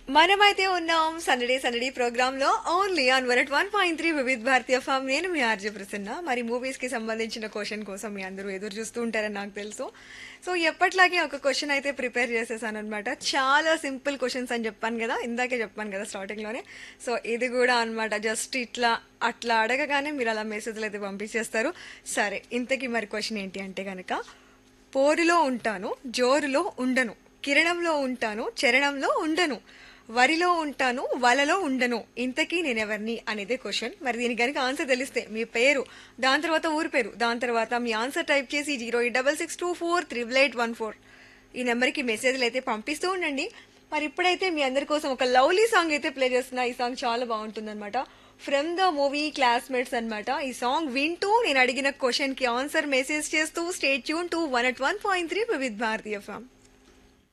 మనమైతే ఉన్నాం సందడి సందడి ప్రోగ్రామ్ లో only on one one point three Vividh Bharati FM నేను మీ ఆర్జే ప్రసన్న మరి మూవీస్ కి సంబంధించిన క్వశ్చన్ కోసం మీ అందరూ ఎదురు చూస్తూ ఉంటారని నాకు తెలుసు సో ఎప్పట్లాగే ఒక క్వశ్చన్ అయితే ప్రిపేర్ చేసేసాను అనమాట చాలా సింపుల్ క్వశ్చన్స్ అని చెప్పాను కదా ఇందాకే చెప్పాను కదా స్టార్టింగ్ లోనే సో ఇది కూడా అన్నమాట జస్ట్ ఇట్లా అట్లా అడగగానే మీరు అలా మెసేజ్లు అయితే పంపించేస్తారు సరే ఇంతకీ మరి క్వశ్చన్ ఏంటి అంటే కనుక పోరులో ఉంటాను జోరులో ఉండను కిరణంలో ఉంటాను చరణంలో ఉండను వరిలో ఉంటాను వలలో ఉండను ఇంతకీ నేనెవరిని అనేదే క్వశ్చన్ మరి దీనికి కనుక ఆన్సర్ తెలిస్తే మీ పేరు దాని తర్వాత ఊరి పేరు దాని తర్వాత మీ ఆన్సర్ టైప్ చేసి zero eight double six two four triple eight one four ఈ నెంబర్కి మెసేజ్లు అయితే పంపిస్తూ ఉండండి మరి ఇప్పుడైతే మీ అందరి కోసం ఒక లవ్లీ సాంగ్ అయితే ప్లే చేస్తున్నా ఈ సాంగ్ చాలా బాగుంటుంది అనమాట ఫ్రమ్ ద మూవీ క్లాస్మేట్స్ అన్నమాట ఈ సాంగ్ వింటూ నేను అడిగిన క్వశ్చన్ కి ఆన్సర్ మెసేజ్ చేస్తూ stay tuned to one at one point three with Bharati form